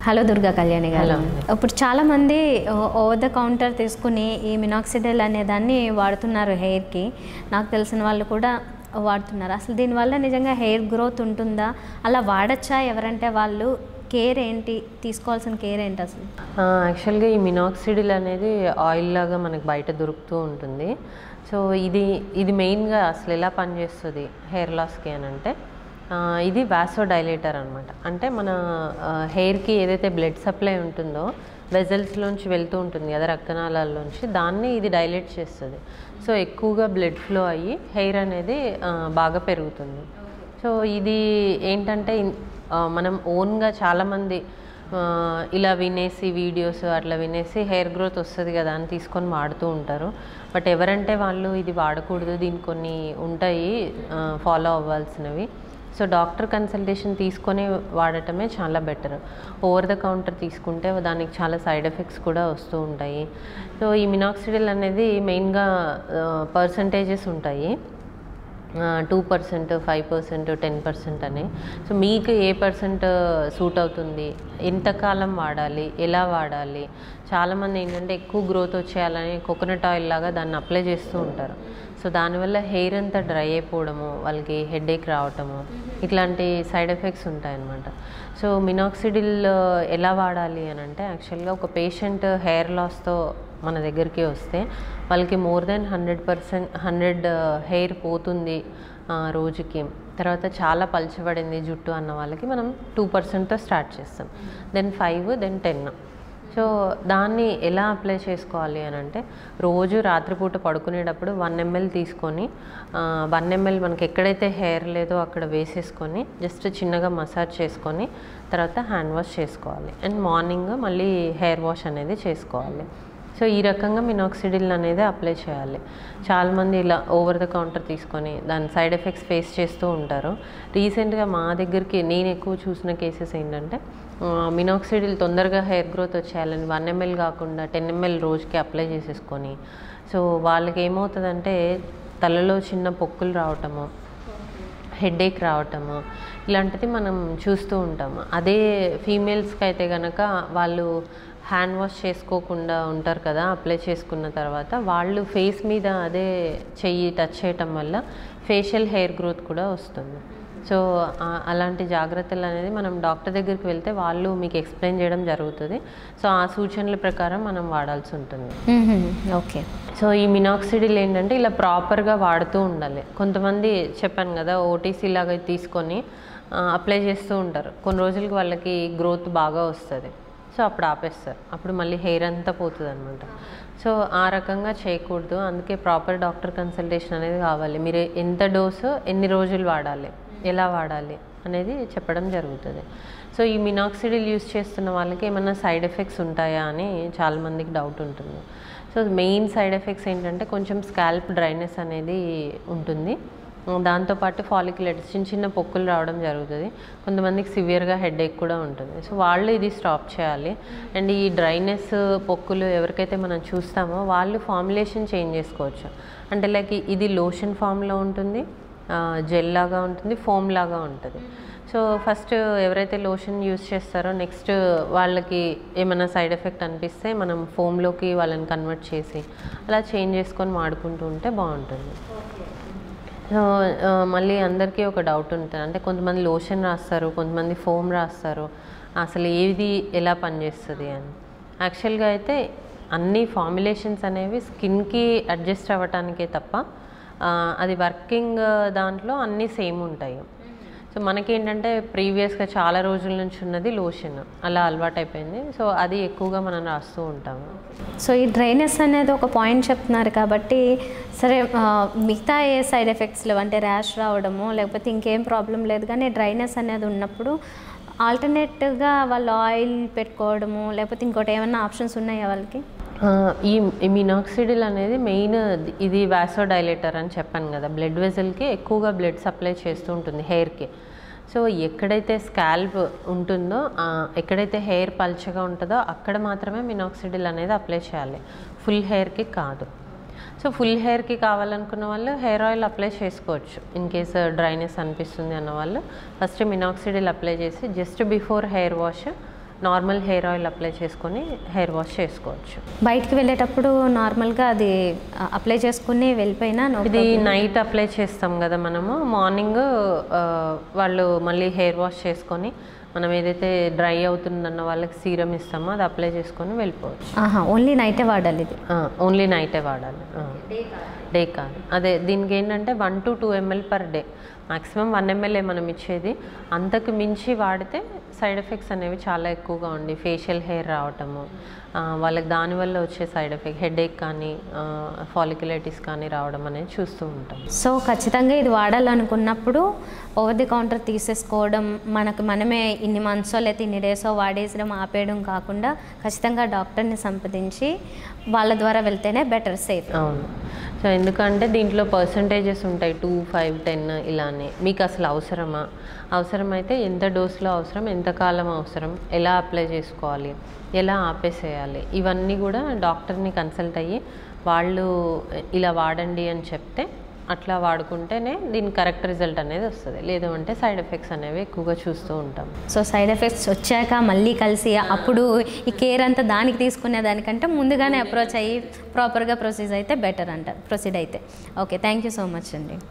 Hello Durga Kalyani గారు hello. ఇప్పుడు చాలా మంది ఓవర్ ద కౌంటర్ తీసుకుని ఈ మినాక్సిడల్ అనే దాన్ని వాడుతున్నారు హెయిర్కి నాకు తెలిసిన వాళ్ళు కూడా వాడుతున్నారు అసలు దీనివల్ల నిజంగా హెయిర్ గ్రోత్ ఉంటుందా అలా వాడచ్చా ఎవరంటే వాళ్ళు కేర్ ఏంటి తీసుకోవాల్సిన కేర్ ఏంటి అసలు యాక్చువల్గా ఈ మినాక్సిడిల్ అనేది ఆయిల్ లాగా మనకి బయట దొరుకుతూ ఉంటుంది సో ఇది ఇది మెయిన్గా అసలు ఎలా పనిచేస్తుంది హెయిర్ లాస్కి అని అంటే ఆ, ఇది వాసో డైలేటర్ అనమాట అంటే మన హెయిర్కి ఏదైతే బ్లడ్ సప్లై ఉంటుందో వెజల్స్లోంచి వెళ్తూ ఉంటుంది కదా రక్తనాళాల్లోంచి దాన్ని ఇది డైలేట్ చేస్తుంది సో ఎక్కువగా బ్లడ్ ఫ్లో అయ్యి హెయిర్ అనేది ఆ, బాగా పెరుగుతుంది సో ఇది ఏంటంటే ఇన్- ఆ, మనం ఓన్గా చాలామంది ఆ, ఇలా వినేసి వీడియోస్ అట్లా వినేసి హెయిర్ గ్రోత్ వస్తుంది కదా అని తీసుకొని వాడుతూ ఉంటారు బట్ ఎవరంటే వాళ్ళు ఇది వాడకూడదు దీనికి కొన్ని ఉంటాయి ఫాలో అవ్వాల్సినవి సో డాక్టర్ కన్సల్టేషన్ తీసుకొని వాడటమే చాలా బెటర్ ఓవర్ ద కౌంటర్ తీసుకుంటే దానికి చాలా సైడ్ ఎఫెక్ట్స్ కూడా వస్తూ ఉంటాయి సో ఈ మినాక్సిడిల్ అనేది మెయిన్గా పర్సంటేజెస్ ఉంటాయి two percent five percent ten percent అని సో మీకు ఏ పర్సెంట్ సూట్ అవుతుంది ఎంతకాలం వాడాలి ఎలా వాడాలి చాలామంది ఏంటంటే ఎక్కువ గ్రోత్ వచ్చేయాలని కోకోనట్ ఆయిల్ లాగా దాన్ని అప్లై చేస్తూ ఉంటారు సో దానివల్ల హెయిర్ అంతా డ్రై అయిపోవడము వాళ్ళకి హెడేక్ రావటము ఇట్లాంటి సైడ్ ఎఫెక్ట్స్ ఉంటాయన్నమాట సో మినాక్సిడిల్ ఎలా వాడాలి అని అంటే యాక్చువల్గా ఒక పేషెంట్ హెయిర్ లాస్తో మన దగ్గరికి వస్తే వాళ్ళకి more than hundred percent hundred hair పోతుంది ఆ, రోజుకి తర్వాత చాలా పలచబడింది జుట్టు అన్న వాళ్ళకి మనం టూ పర్సెంట్తో స్టార్ట్ చేస్తాం then five then ten so దాన్ని ఎలా అప్లై చేసుకోవాలి అని అంటే రోజు రాత్రిపూట పడుకునేటప్పుడు వన్ ఎంఎల్ తీసుకొని వన్ ఎంఎల్ మనకి ఎక్కడైతే హెయిర్ లేదో అక్కడ వేసేసుకొని జస్ట్ చిన్నగా మసాజ్ చేసుకొని తర్వాత హ్యాండ్ వాష్ చేసుకోవాలి అండ్ మార్నింగ్ మళ్ళీ హెయిర్ వాష్ అనేది చేసుకోవాలి సో ఈ రకంగా మినాక్సిడిల్ అనేది అప్లై చేయాలి చాలామంది ఇలా ఓవర్ ద కౌంటర్ తీసుకొని దాని సైడ్ ఎఫెక్ట్స్ ఫేస్ చేస్తూ ఉంటారు రీసెంట్గా మా దగ్గరికి నేను ఎక్కువ చూసిన కేసెస్ ఏంటంటే మినాక్సిడిల్ తొందరగా హెయిర్ గ్రోత్ వచ్చేయాలని వన్ ఎంఎల్ కాకుండా టెన్ ఎంఎల్ రోజుకి అప్లై చేసేసుకొని సో వాళ్ళకి ఏమవుతుందంటే తలలో చిన్న పొక్కులు రావటము హెడేక్ రావటము ఇలాంటిది మనం చూస్తూ ఉంటాము అదే ఫీమేల్స్కి అయితే కనుక వాళ్ళు హ్యాండ్ వాష్ చేసుకోకుండా ఉంటారు కదా అప్లై చేసుకున్న తర్వాత వాళ్ళు ఫేస్ మీద అదే చెయ్యి టచ్ చేయటం వల్ల ఫేషియల్ హెయిర్ గ్రోత్ కూడా వస్తుంది సో ఆ- అలాంటి జాగ్రత్తలు అనేది మనం డాక్టర్ దగ్గరికి వెళ్తే వాళ్ళు మీకు ఎక్స్ప్లెయిన్ చేయడం జరుగుతుంది సో ఆ సూచనల ప్రకారం మనం వాడాల్సి ఉంటుంది ఓకే సో ఈ మినాక్సిడిల్ ఏంటంటే ఇలా ప్రాపర్గా వాడుతూ ఉండాలి కొంతమంది చెప్పాను కదా ఓటీసీ లాగా తీసుకొని అప్లై చేస్తూ ఉంటారు కొన్ని రోజులకి వాళ్ళకి గ్రోత్ బాగా వస్తుంది సో అప్పుడు ఆపేస్తారు అప్పుడు మళ్ళీ హెయిర్ అంతా పోతుంది అనమాట సో ఆ రకంగా చేయకూడదు అందుకే ప్రాపర్ డాక్టర్ కన్సల్టేషన్ అనేది కావాలి మీరు ఎంత డోసు ఎన్ని రోజులు వాడాలి ఎలా వాడాలి అనేది చెప్పడం జరుగుతుంది సో ఈ మినాక్సిడిల్ యూస్ చేస్తున్న వాళ్ళకి ఏమైనా సైడ్ ఎఫెక్ట్స్ ఉంటాయా అని చాలామందికి డౌట్ ఉంటుంది సో మెయిన్ సైడ్ ఎఫెక్ట్స్ ఏంటంటే కొంచెం స్కాల్ప్ డ్రైనెస్ అనేది ఉంటుంది దాంతోపాటు ఫాలిక్యులేటర్స్ చిన్న చిన్న పొక్కులు రావడం జరుగుతుంది కొంతమందికి సివియర్గా హెడేక్ కూడా ఉంటుంది సో వాళ్ళు ఇది స్టాప్ చేయాలి అండ్ ఈ డ్రైనెస్ పొక్కులు ఎవరికైతే మనం చూస్తామో వాళ్ళు ఫార్ములేషన్ చేంజ్ చేసుకోవచ్చు అంటే లైక్ ఇది లోషన్ ఫామ్లో ఉంటుంది జెల్ లాగా ఉంటుంది ఫోమ్ లాగా ఉంటుంది సో ఫస్ట్ ఎవరైతే లోషన్ యూస్ చేస్తారో నెక్స్ట్ వాళ్ళకి ఏమైనా సైడ్ ఎఫెక్ట్ అనిపిస్తే మనం ఫోమ్లోకి వాళ్ళని కన్వర్ట్ చేసి అలా చేంజ్ చేసుకొని వాడుకుంటూ ఉంటే బాగుంటుంది సో ఆ, మళ్ళీ అందరికీ ఒక డౌట్ ఉంటుంది అంటే కొంతమంది లోషన్ రాస్తారు కొంతమంది ఫోమ్ రాస్తారు అసలు ఏది ఎలా పనిచేస్తుంది అని యాక్చువల్గా అయితే అన్ని ఫార్ములేషన్స్ అనేవి స్కిన్కి అడ్జస్ట్ అవ్వటానికే తప్ప ఆ, అది వర్కింగ్ దాంట్లో అన్నీ సేమ్ ఉంటాయి సో మనకేంటంటే ప్రీవియస్గా చాలా రోజుల నుంచి ఉన్నది లోషన్ అలా అలవాటైపోయింది సో అది ఎక్కువగా మనం రాస్తూ ఉంటాము సో ఈ డ్రైనెస్ అనేది ఒక పాయింట్ చెప్తున్నారు కాబట్టి సరే ఆ, మిగతా ఏ సైడ్ ఎఫెక్ట్స్ లేవు అంటే ర్యాష్ రావడము లేకపోతే ఇంకేం ప్రాబ్లం లేదు కానీ డ్రైనెస్ అనేది ఉన్నప్పుడు ఆల్టర్నేట్గా వాళ్ళు ఆయిల్ పెట్టుకోవడము లేకపోతే ఇంకోటి ఏమైనా ఆప్షన్స్ ఉన్నాయా వాళ్ళకి ఆ, ఈ ఈ మినాక్సిడిల్ అనేది మెయిన్ ఇది వాసో డైలేటర్ అని చెప్పాను కదా బ్లడ్ వెజల్కి ఎక్కువగా బ్లడ్ సప్లై చేస్తూ ఉంటుంది హెయిర్కి సో ఎక్కడైతే స్కాల్ప్ ఉంటుందో ఆ, ఎక్కడైతే హెయిర్ పల్చగా ఉంటుందో అక్కడ మాత్రమే మినాక్సిడిల్ అనేది అప్లై చేయాలి ఫుల్ హెయిర్కి కాదు సో ఫుల్ హెయిర్కి కావాలనుకున్న వాళ్ళు హెయిర్ ఆయిల్ అప్లై చేసుకోవచ్చు ఇన్ కేస్ డ్రైనెస్ అనిపిస్తుంది అన్న వాళ్ళు ఫస్ట్ మినాక్సిడిల్ అప్లై చేసి just before hair wash normal hair oil apply చేసుకొని హెయిర్ వాష్ చేసుకోవచ్చు బయటికి వెళ్ళేటప్పుడు నార్మల్గా అది అప్లై చేసుకుని వెళ్ళిపోయినా no ఇది నైట్ అప్లై చేస్తాం కదా మనము మార్నింగ్ వాళ్ళు మళ్ళీ హెయిర్ వాష్ చేసుకొని మనం ఏదైతే డ్రై అవుతుందన్న వాళ్ళకి సీరం ఇస్తామో అది అప్లై చేసుకొని వెళ్ళిపోవచ్చు ఆహా ఓన్లీ నైటే వాడాలి ఇది ఓన్లీ నైటే వాడాలి డే కాదు అదే దీనికి ఏంటంటే one to two ML per day maximum one ఎంఎల్ఏ మనం ఇచ్చేది అంతకు మించి వాడితే సైడ్ ఎఫెక్ట్స్ అనేవి చాలా ఎక్కువగా ఉండి ఫేషియల్ హెయిర్ రావటము ఆ, వాళ్ళకి దానివల్ల వచ్చే సైడ్ ఎఫెక్ట్ హెడేక్ కానీ ఫాలిక్యులైటిస్ కానీ రావడం అనేది చూస్తూ ఉంటాం సో ఖచ్చితంగా ఇది వాడాలనుకున్నప్పుడు ఓవర్ ది కౌంటర్ తీసేసుకోవడం మనకు మనమే ఇన్ని మంత్సో లేకపోతే ఇన్ని డేసో వాడేసడం ఆపేయడం కాకుండా ఖచ్చితంగా డాక్టర్ని సంప్రదించి వాళ్ళ ద్వారా వెళ్తేనే బెటర్ సేఫ్ అవును సో ఎందుకంటే దీంట్లో పర్సంటేజెస్ ఉంటాయి టూ ఫైవ్ టెన్ ఇలానే మీకు అసలు అవసరమా అవసరమైతే ఎంత డోస్లో అవసరం ఎంత కాలం అవసరం ఎలా అప్లై చేసుకోవాలి ఎలా ఆపేసేయాలి ఇవన్నీ కూడా డాక్టర్ని కన్సల్ట్ అయ్యి వాళ్ళు ఇలా వాడండి అని చెప్తే అట్లా వాడుకుంటేనే దీని కరెక్ట్ రిజల్ట్ అనేది వస్తుంది లేదు అంటే సైడ్ ఎఫెక్ట్స్ అనేవి ఎక్కువగా చూస్తూ ఉంటాం సో సైడ్ ఎఫెక్ట్స్ వచ్చాక మళ్ళీ కలిసి అప్పుడు ఈ కేర్ అంతా దానికి తీసుకునే దానికంటే ముందుగానే అప్రోచ్ అయ్యి ప్రాపర్గా ప్రొసీజ్ అయితే బెటర్ అంటారు ప్రొసీడ్ అయితే okay thank you so much అండి